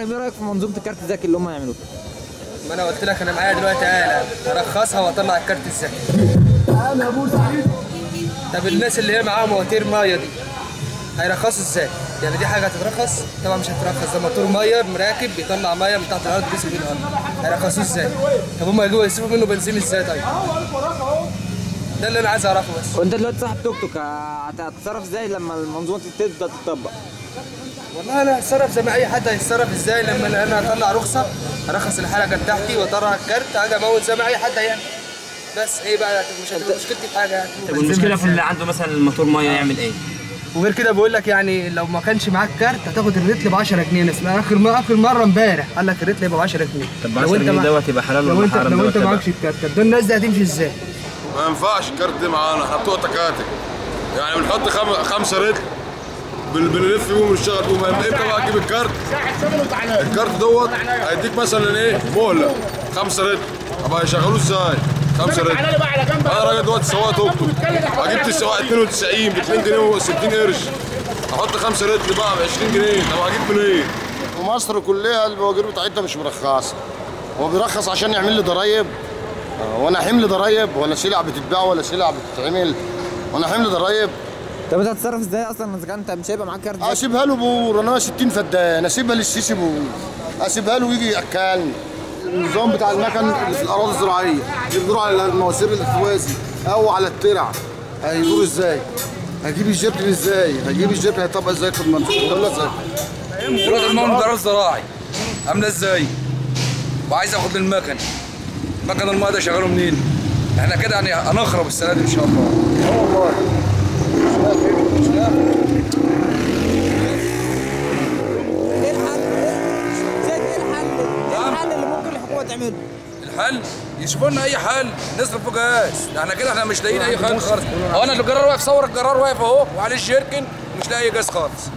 طيب ايه رايك في منظومه الكارت الذكي اللي هم يعملوها ما انا قلت لك انا معايا دلوقتي آلة ارخصها واطلع الكارت الذكي طب الناس اللي هي معاها مواتير ميه دي هيرخصوا ازاي؟ يعني دي حاجه هتترخص؟ طبعا مش هترخص ده موتور ميه مراكب بيطلع ميه من تحت الارض بيسيب في الارض هيرخصوه ازاي؟ طب هم هيجوا يصرفوا منه بنزين ازاي طيب؟ ده اللي انا عايز اعرفه بس وانت دلوقتي صاحب توك توك هتتصرف ازاي لما المنظومه دي تبدا تطبق والله انا هتصرف زي ما اي حد هيتصرف ازاي لما انا أنا اطلع رخصه ارخص الحلقه بتاعتي واطلع الكارت اجي اموت زي ما اي حد هيعمل بس ايه بقى مش هتبقى مشكلتي في حاجه يعني طب والمشكله في اللي عنده مثلا الموتور ميه يعمل ايه؟ وغير كده بقول لك يعني لو ما كانش معاك كارت هتاخد الريتل ب 10 جنيه اسمها اخر ما اخر مره امبارح قال لك الريتل يبقى ب 10 جنيه طب لو 10 انت جنيه مع- دوت يبقى حلال لو ولا انت حرام لو دوت انت يبقى؟ معكش الكارت طب دول الناس دي هتمشي ازاي؟ ما ينفعش الكارت دي معانا احنا بتوع تكاتك يعني بنحط خم... خمسة رجل بن- بنلف بيهم ونشتغل بيهم امتى بقى تجيب الكارت الكارت دوت هيديك مثلا ايه مهله خمسة رجل طب هيشغلوه ازاي؟ خمسة رجل انا راجل دلوقتي سواق توك توك جبت السواق 92 ب 2 جنيه و60 قرش احط خمسة رجل بقى ب 20 جنيه طب هجيب منين؟ ومصر كلها المواجير بتاعتها مش مرخصه هو بيرخص عشان يعمل لي ضرايب آه، وانا حمل ضرايب ولا سلع بتتباع ولا سلع بتتعمل وانا حمل ضرايب طب انت هتتصرف ازاي اصلا اذا كان انت مش هيبقى معاك كارت ذكي اسيبها له بور انا 60 فدان اسيبها للسيسي بور اسيبها له ويجي ياكلني النظام بتاع المكن اللي في الاراضي الزراعيه يقدروا على المواسير التوازي او على الترع هيدور ازاي؟ هجيب الجبل ازاي؟ هجيب الجبل هيطبق ازاي في المنطقه ولا ازاي؟ دلوقتي المهم قرار زراعي عامله ازاي؟ وعايز اخد المكن مكن الماء ده شغاله منين؟ احنا كده يعني هنخرب السنه دي ان شاء الله اه والله ايه الحل؟ شايف ايه الحل؟ ايه الحل اللي ممكن الحكومه تعمله؟ الحل يشوفوا لنا اي حل نصرف فوق جاز احنا كده احنا مش لاقيين اي حل خالص هو انا الجرار واقف صور الجرار واقف اهو وعليه الشيركن مش لاقي اي جاز خالص